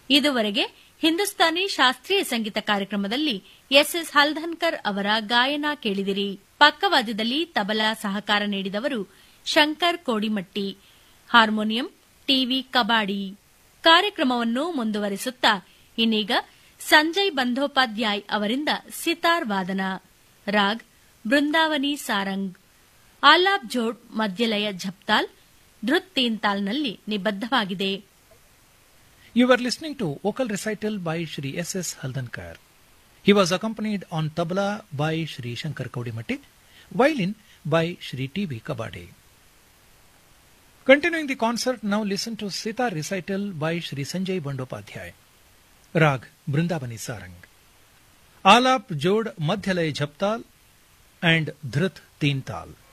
ಇದುವರೆಗೆ ಹಿಂದೂಸ್ತಾನಿ ಶಾಸ್ತ್ರೀಯ ಸಂಗೀತ ಕಾರ್ಯಕ್ರಮದಲ್ಲಿ ಎಸ್ಎಸ್ ಹಲ್ದನ್ಕರ್ ಅವರ ಗಾಯನ ಕೇಳಿದಿರಿ ಪಕ್ಕವಾದ್ಯದಲ್ಲಿ ತಬಲಾ ಸಹಕಾರ ನೀಡಿದವರು ಶಂಕರ್ ಕೋಡಿಮಟ್ಟಿ ಹಾರ್ಮೋನಿಯಂ ಟಿವಿ ಕಬಾಡಿ ಕಾರ್ಯಕ್ರಮವನ್ನು ಮುಂದುವರಿಸುತ್ತಾ ಇನ್ನೀಗ ಸಂಜಯ್ ಬಂಧೋಪಾಧ್ಯಾಯ್ ಅವರಿಂದ ಸಿತಾರ್ ವಾದನ raag ಬೃಂದಾವನಿ Sarang ಆಲಾಬ್ ಜೋಡ್ ಮಧ್ಯಲಯ ಝಪ್ತಾಲ್ ಧೃತ್ ತೀನ್ತಾಲ್ನಲ್ಲಿ ನಿಬದ್ಧವಾಗಿದೆ You were listening to vocal recital by Shri S. S. Haldankar. He was accompanied on tabla by Shri Shankar Kaudimatti, violin by Shri T. V. Kabade. Continuing the concert, now listen to sitar recital by Shri Sanjay Bandopadhyay. Rag Brindavani Sarang. Alap Jod Madhyalay Jhaptal and Dhrit Teental.